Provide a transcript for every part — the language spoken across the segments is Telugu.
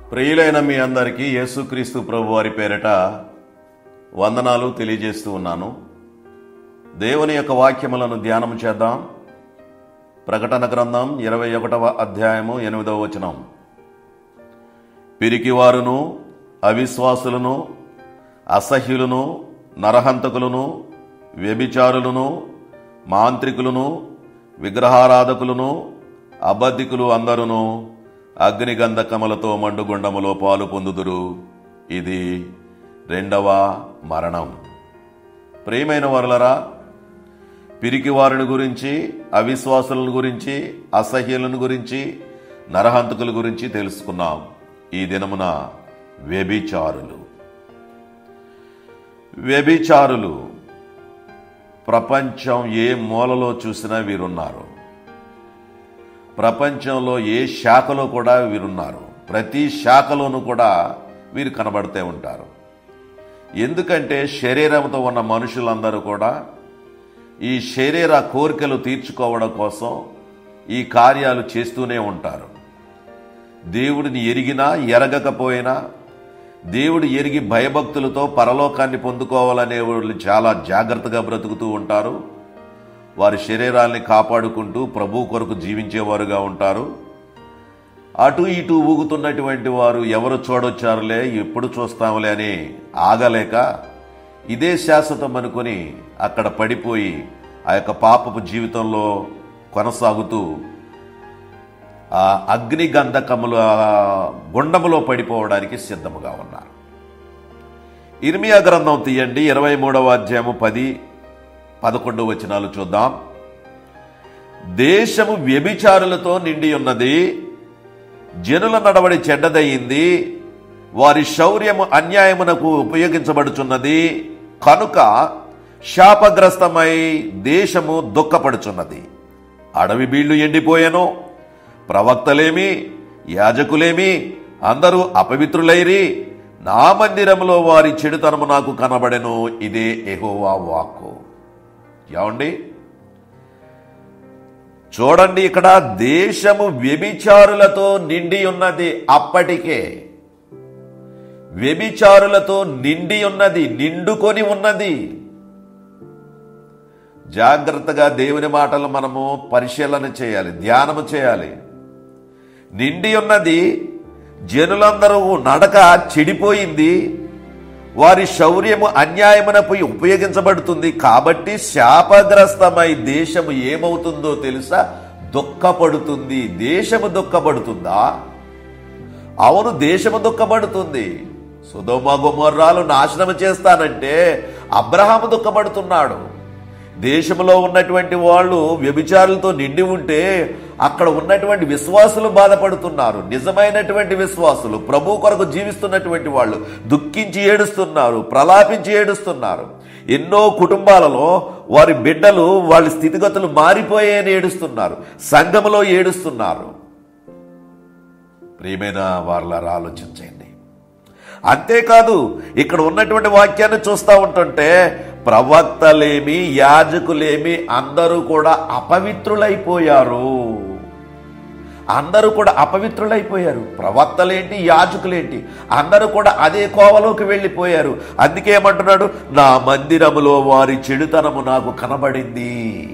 ప్రియులైన మీ అందరికీ యేసుక్రీస్తు ప్రభు వారి పేరిట వందనాలు తెలియజేస్తూ ఉన్నాను దేవుని యొక్క వాక్యములను ధ్యానం చేద్దాం ప్రకటన గ్రంథం ఇరవై ఒకటవ అధ్యాయము ఎనిమిదవ వచనం పిరికివారును అవిశ్వాసులను అసహ్యులను నరహంతకులను వ్యభిచారులను మాంత్రికులను విగ్రహారాధకులను అబద్ధికులు అందరును అగ్నిగంధకములతో మండుగుండములో పాలు పొందుదురు ఇది రెండవ మరణం ప్రియమైన వరలరా పిరికి వారిని గురించి అవిశ్వాసులను గురించి అసహ్యులను గురించి నరహంతకుల గురించి తెలుసుకున్నాం ఈ దినమున వ్యభిచారులు వ్యభిచారులు ప్రపంచం ఏ మూలలో చూసినా వీరున్నారు ప్రపంచంలో ఏ శాఖలో కూడా వీరున్నారు ప్రతి శాఖలోనూ కూడా వీరు కనబడుతూ ఉంటారు ఎందుకంటే శరీరంతో ఉన్న మనుషులందరూ కూడా ఈ శరీర కోరికలు తీర్చుకోవడం కోసం ఈ కార్యాలు చేస్తూనే ఉంటారు దేవుడిని ఎరిగినా ఎరగకపోయినా దేవుడు ఎరిగి భయభక్తులతో పరలోకాన్ని పొందుకోవాలనే వాళ్ళు చాలా జాగ్రత్తగా బ్రతుకుతూ ఉంటారు వారి శరీరాల్ని కాపాడుకుంటూ ప్రభు కొరకు జీవించేవారుగా ఉంటారు అటు ఇటు ఊగుతున్నటువంటి వారు ఎవరు చూడొచ్చారులే ఎప్పుడు చూస్తాములే అని ఆగలేక ఇదే శాశ్వతం అనుకుని అక్కడ పడిపోయి ఆ యొక్క పాపపు జీవితంలో కొనసాగుతూ ఆ అగ్ని గంధకముల గుండములో పడిపోవడానికి సిద్ధముగా ఉన్నారు ఇర్మియా గ్రంథం తీయండి ఇరవై మూడవ అధ్యాయము పది పదకొండు వచనాలు చూద్దాం దేశము వ్యభిచారులతో నిండి ఉన్నది జనుల నడవడి చెడ్డదయింది వారి శౌర్యము అన్యాయమునకు ఉపయోగించబడుచున్నది కనుక శాపగ్రస్తమై దేశము దుఃఖపడుచున్నది అడవి బీళ్లు ఎండిపోయెను ప్రవక్తలేమి యాజకులేమి అందరూ అపవిత్రులైరి నా మందిరములో వారి చెడుతనము నాకు కనబడెను ఇదే ఎహోవా వాక్కు ఏమండి చూడండి ఇక్కడ దేశము వ్యభిచారులతో నిండి ఉన్నది అప్పటికే వ్యభిచారులతో నిండి ఉన్నది నిండుకొని ఉన్నది జాగ్రత్తగా దేవుని మాటలు మనము పరిశీలన చేయాలి ధ్యానము చేయాలి నిండి ఉన్నది జనులందరూ నడక చెడిపోయింది వారి శౌర్యము అన్యాయమునపై ఉపయోగించబడుతుంది కాబట్టి శాపగ్రస్తమై దేశము ఏమవుతుందో తెలుసా దుఃఖపడుతుంది దేశము దుఃఖపడుతుందా అవును దేశము దుఃఖపడుతుంది సుధోమ గుమర్రాలు నాశనం చేస్తానంటే అబ్రహాము దుఃఖపడుతున్నాడు దేశంలో ఉన్నటువంటి వాళ్ళు వ్యభిచారులతో నిండి ఉంటే అక్కడ ఉన్నటువంటి విశ్వాసులు బాధపడుతున్నారు నిజమైనటువంటి విశ్వాసులు ప్రభు కొరకు జీవిస్తున్నటువంటి వాళ్ళు దుఃఖించి ఏడుస్తున్నారు ప్రలాపించి ఏడుస్తున్నారు ఎన్నో కుటుంబాలలో వారి బిడ్డలు వాళ్ళ స్థితిగతులు మారిపోయాయని ఏడుస్తున్నారు సంఘములో ఏడుస్తున్నారు ప్రియమైన వారులారా ఆలోచించండి అంతేకాదు ఇక్కడ ఉన్నటువంటి వాక్యాన్ని చూస్తూ ఉంటుంటే ప్రవక్తలేమి యాజకులేమి అందరూ కూడా అపవిత్రులైపోయారు అందరూ కూడా అపవిత్రులైపోయారు ప్రవక్తలేంటి యాజకులేంటి అందరూ కూడా అదే కోవలోకి వెళ్ళిపోయారు అందుకే ఏమంటున్నాడు నా మందిరములో వారి చెడుతనము నాకు కనబడింది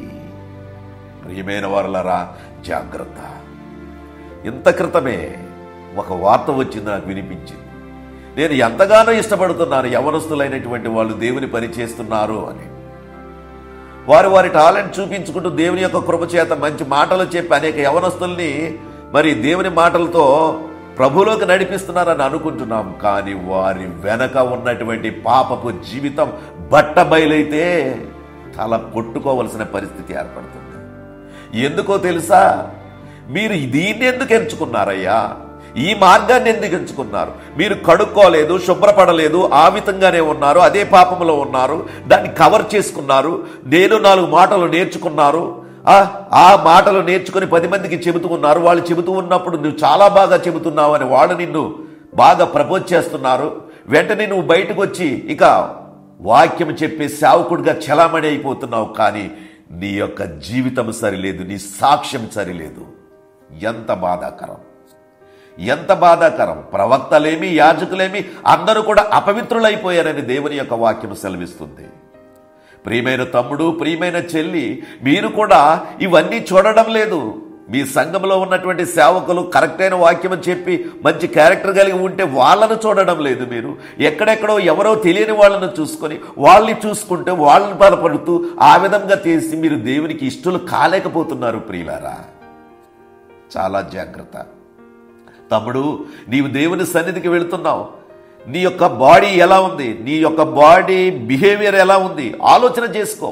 ప్రియమైన వారులరా జాగ్రత్త ఇంత క్రితమే ఒక వార్త వచ్చింది నాకు వినిపించింది నేను ఎంతగానో ఇష్టపడుతున్నాను యవనస్తులైనటువంటి వాళ్ళు దేవుని పని చేస్తున్నారు అని వారు వారి టాలెంట్ చూపించుకుంటూ దేవుని యొక్క కృపచేత మంచి మాటలు చెప్పి అనేక యవనస్తుల్ని మరి దేవుని మాటలతో ప్రభులోకి నడిపిస్తున్నారని అనుకుంటున్నాం కానీ వారి వెనక ఉన్నటువంటి పాపపు జీవితం బట్ట బయలైతే తల కొట్టుకోవలసిన పరిస్థితి ఏర్పడుతుంది ఎందుకో తెలుసా మీరు దీన్ని ఎందుకు ఎంచుకున్నారయ్యా ఈ మార్గాన్ని ఎందుకు ఎంచుకున్నారు మీరు కడుక్కోలేదు శుభ్రపడలేదు ఆ విధంగానే ఉన్నారు అదే పాపంలో ఉన్నారు దాన్ని కవర్ చేసుకున్నారు నేను నాలుగు మాటలు నేర్చుకున్నారు ఆ ఆ మాటలు నేర్చుకుని పది మందికి చెబుతూ ఉన్నారు వాళ్ళు చెబుతూ ఉన్నప్పుడు నువ్వు చాలా బాగా చెబుతున్నావు అని వాళ్ళు నిన్ను బాగా ప్రపోజ్ చేస్తున్నారు వెంటనే నువ్వు బయటకు వచ్చి ఇక వాక్యం చెప్పే సేవకుడిగా చలామణి అయిపోతున్నావు కానీ నీ యొక్క జీవితం సరిలేదు నీ సాక్ష్యం సరిలేదు ఎంత బాధాకరం ఎంత బాధాకరం ప్రవక్తలేమి యాజకులేమి అందరూ కూడా అపవిత్రులైపోయారని దేవుని యొక్క వాక్యం సెలవిస్తుంది ప్రియమైన తమ్ముడు ప్రియమైన చెల్లి మీరు కూడా ఇవన్నీ చూడడం లేదు మీ సంఘంలో ఉన్నటువంటి సేవకులు కరెక్ట్ అయిన వాక్యం చెప్పి మంచి క్యారెక్టర్ కలిగి ఉంటే వాళ్ళను చూడడం లేదు మీరు ఎక్కడెక్కడో ఎవరో తెలియని వాళ్ళను చూసుకొని వాళ్ళని చూసుకుంటే వాళ్ళని బలపడుతూ ఆ విధంగా తీసి మీరు దేవునికి ఇష్టలు కాలేకపోతున్నారు ప్రియులారా చాలా జాగ్రత్త తమ్ముడు నీవు దేవుని సన్నిధికి వెళుతున్నావు నీ యొక్క బాడీ ఎలా ఉంది నీ యొక్క బాడీ బిహేవియర్ ఎలా ఉంది ఆలోచన చేసుకో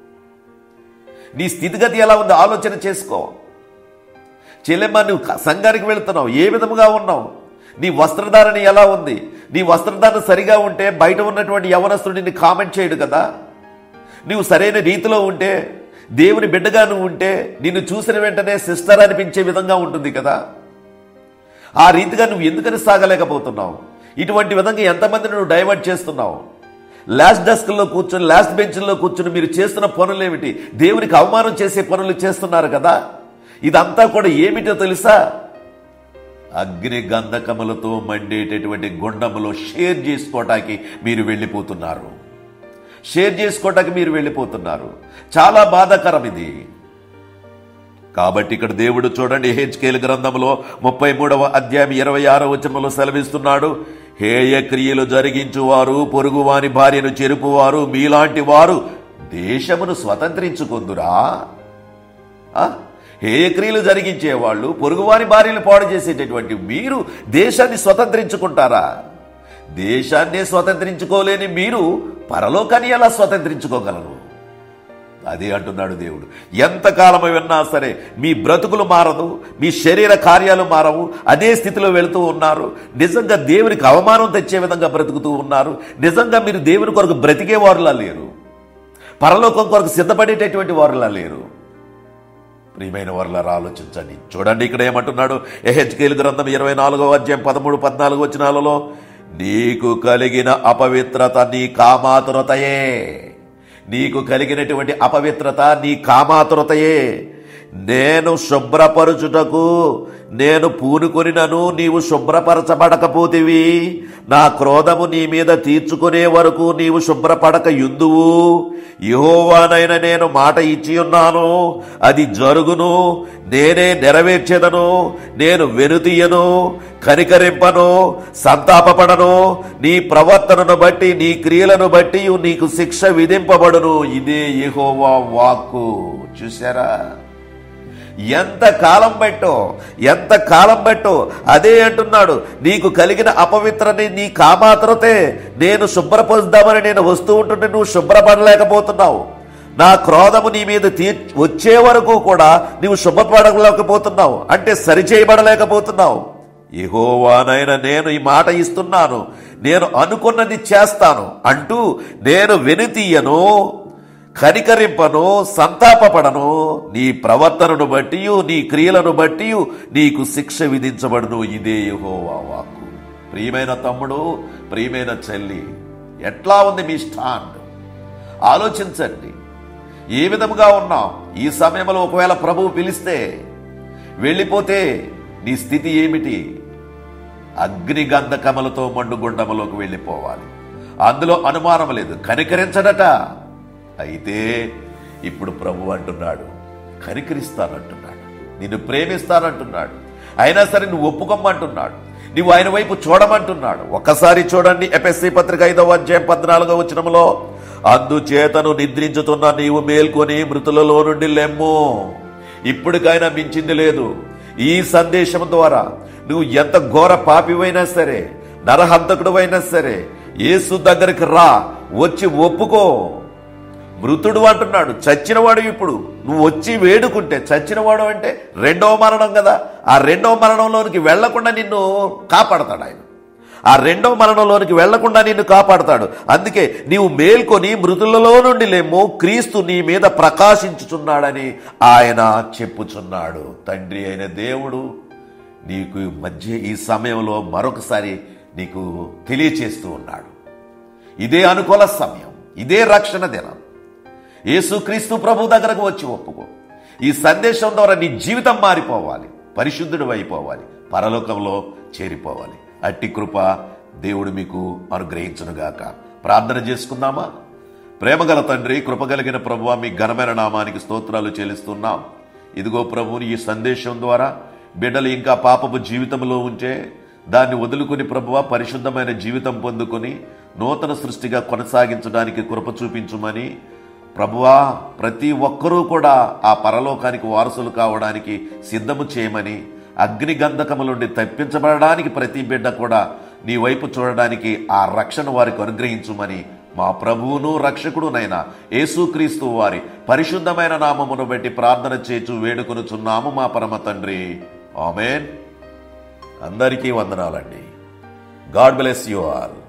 నీ స్థితిగతి ఎలా ఉంది ఆలోచన చేసుకో చెల్లెమ్మ నువ్వు క- సంఘానికి వెళుతున్నావు ఏ విధముగా ఉన్నావు నీ వస్త్రధారణ ఎలా ఉంది నీ వస్త్రధారణ సరిగా ఉంటే బయట ఉన్నటువంటి యవనస్తుడు నిన్ను కామెంట్ చేయడు కదా నువ్వు సరైన రీతిలో ఉంటే దేవుని బిడ్డగా నువ్వు ఉంటే నిన్ను చూసిన వెంటనే సిస్టర్ అనిపించే విధంగా ఉంటుంది కదా ఆ రీతిగా నువ్వు ఎందుకని సాగలేకపోతున్నావు ఇటువంటి విధంగా ఎంతమందిని నువ్వు డైవర్ట్ చేస్తున్నావు లాస్ట్ డెస్క్లో కూర్చొని లాస్ట్ బెంచ్లో కూర్చొని మీరు చేస్తున్న పనులేమిటి దేవునికి అవమానం చేసే పనులు చేస్తున్నారు కదా ఇదంతా కూడా ఏమిటో తెలుసా అగ్ని గంధకములతో మండేటటువంటి గుండములో షేర్ చేసుకోవటానికి మీరు వెళ్ళిపోతున్నారు షేర్ చేసుకోవటానికి మీరు వెళ్ళిపోతున్నారు చాలా బాధాకరం ఇది కాబట్టి ఇక్కడ దేవుడు చూడండి హెచ్కేల్ గ్రంథంలో ముప్పై మూడవ అధ్యాయం ఇరవై ఆరో వచనంలో సెలవిస్తున్నాడు హేయ క్రియలు జరిగించువారు పొరుగువాని భార్యను చెరుపువారు మీలాంటి వారు దేశమును స్వతంత్రించుకుందురా ఆ? హేయక్రియలు జరిగించేవాళ్ళు పొరుగువారి భార్యలు పాడు చేసేటటువంటి మీరు దేశాన్ని స్వతంత్రించుకుంటారా దేశాన్ని స్వతంత్రించుకోలేని మీరు పరలోకాన్ని ఎలా స్వతంత్రించుకోగలరు అదే అంటున్నాడు దేవుడు ఎంతకాలం విన్నా సరే మీ బ్రతుకులు మారదు మీ శరీర కార్యాలు మారవు అదే స్థితిలో వెళుతూ ఉన్నారు నిజంగా దేవునికి అవమానం తెచ్చే విధంగా బ్రతుకుతూ ఉన్నారు నిజంగా మీరు దేవుని కొరకు బ్రతికే వారులా లేరు పరలోకం కొరకు సిద్ధపడేటటువంటి వారులా లేరు ప్రియమైన వారులారా ఆలోచించండి చూడండి ఇక్కడ ఏమంటున్నాడు ఎహెచ్కేలు గ్రంథం ఇరవై నాలుగో అధ్యాయం పదమూడు పద్నాలుగు వచనాలలో నీకు కలిగిన అపవిత్రత నీ కామాతురతయే నీకు కలిగినటువంటి అపవిత్రత నీ కామాతురతయే నేను శుభ్రపరుచుటకు నేను పూనుకొనినను నీవు శుభ్రపరచబడకపోతివి నా క్రోధము నీ మీద తీర్చుకునే వరకు నీవు శుభ్రపడక యుందువు యహోవానైన నేను మాట ఇచ్చి ఉన్నాను అది జరుగును నేనే నెరవేర్చెదను నేను వెనుతీయను కనికరింపను సంతాపపడను నీ ప్రవర్తనను బట్టి నీ క్రియలను బట్టి నీకు శిక్ష విధింపబడును ఇదే యెహోవా వాక్కు చూసారా ఎంత కాలం పెట్టో ఎంత కాలం పెట్టో అదే అంటున్నాడు నీకు కలిగిన అపవిత్రని నీ కామాత్రతే నేను శుభ్రపరుద్దామని నేను వస్తూ ఉంటుంటే నువ్వు శుభ్రపడలేకపోతున్నావు నా క్రోధము నీ మీద తీ వచ్చే వరకు కూడా నీవు శుభ్రపడలేకపోతున్నావు అంటే సరిచేయబడలేకపోతున్నావు యెహోవానైనా నేను ఈ మాట ఇస్తున్నాను నేను అనుకున్నది చేస్తాను అంటూ నేను వెనుతీయను కనికరింపను సంతాపపడను నీ ప్రవర్తనను బట్టి నీ క్రియలను బట్టి నీకు శిక్ష విధించబడును ఇదే యెహోవా వాక్కు ప్రియమైన తమ్ముడు ప్రియమైన చెల్లి ఎట్లా ఉంది మీ స్టాండ్ ఆలోచించండి ఏ విధముగా ఉన్నాం ఈ సమయంలో ఒకవేళ ప్రభువు పిలిస్తే వెళ్ళిపోతే నీ స్థితి ఏమిటి అగ్ని గంధకములతో మండుగుండములోకి వెళ్ళిపోవాలి అందులో అనుమానం లేదు కనికరించడట అయితే ఇప్పుడు ప్రభు అంటున్నాడు కనికరిస్తానంటున్నాడు నిన్ను ప్రేమిస్తానంటున్నాడు అయినా సరే నువ్వు ఒప్పుకోమంటున్నాడు నువ్వు ఆయన వైపు చూడమంటున్నాడు ఒక్కసారి చూడండి ఎపిఎస్సి పత్రిక ఐదవ అధ్యాయం పద్నాలుగో వచనములో అందుచేతను నిద్రించుతున్న నీవు మేల్కొని మృతులలో నుండి లెమ్ము ఇప్పటికైనా మించింది లేదు ఈ సందేశం ద్వారా నువ్వు ఎంత ఘోర పాపివైనా సరే నరహంతకుడు అయినా సరే యేసు దగ్గరికి రా వచ్చి ఒప్పుకో మృతుడు అంటున్నాడు చచ్చినవాడు ఇప్పుడు నువ్వు వచ్చి వేడుకుంటే చచ్చినవాడు అంటే రెండవ మరణం కదా ఆ రెండవ మరణంలోనికి వెళ్లకుండా నిన్ను కాపాడతాడు ఆయన ఆ రెండవ మరణంలోనికి వెళ్లకుండా నిన్ను కాపాడతాడు అందుకే నీవు మేల్కొని మృతులలో నుండి లేమో క్రీస్తు నీ మీద ప్రకాశించుచున్నాడని ఆయన చెప్పుచున్నాడు తండ్రి అయిన దేవుడు నీకు ఈ మధ్య ఈ సమయంలో మరొకసారి నీకు తెలియచేస్తూ ఉన్నాడు ఇదే అనుకూల సమయం ఇదే రక్షణ దినం యేసుక్రీస్తు ప్రభు దగ్గరకు వచ్చి ఒప్పుకో ఈ సందేశం ద్వారా నీ జీవితం మారిపోవాలి పరిశుద్ధుడు అయిపోవాలి పరలోకంలో చేరిపోవాలి అట్టి కృప దేవుడు మీకు అనుగ్రహించునుగాక ప్రార్థన చేసుకుందామా ప్రేమగల తండ్రి కృపగలిగిన ప్రభువ మీ ఘనమైన నామానికి స్తోత్రాలు చెల్లిస్తున్నాం ఇదిగో ప్రభువుని ఈ సందేశం ద్వారా బిడ్డలు ఇంకా పాపపు జీవితంలో ఉంటే దాన్ని వదులుకుని ప్రభువ పరిశుద్ధమైన జీవితం పొందుకొని నూతన సృష్టిగా కొనసాగించడానికి కృప చూపించుమని ప్రభువా ప్రతి ఒక్కరూ కూడా ఆ పరలోకానికి వారసులు కావడానికి సిద్ధము చేయమని అగ్ని గంధకము నుండి తప్పించబడడానికి ప్రతి బిడ్డ కూడా నీ వైపు చూడడానికి ఆ రక్షణ వారికి అనుగ్రహించుమని మా ప్రభువును రక్షకుడునైన యేసుక్రీస్తు వారి పరిశుద్ధమైన నామమును బట్టి ప్రార్థన చేచు వేడుకొనుచున్నాము మా పరమ తండ్రి ఆమెన్ అందరికీ వందనాలండి గాడ్ బ్లెస్ యు ఆల్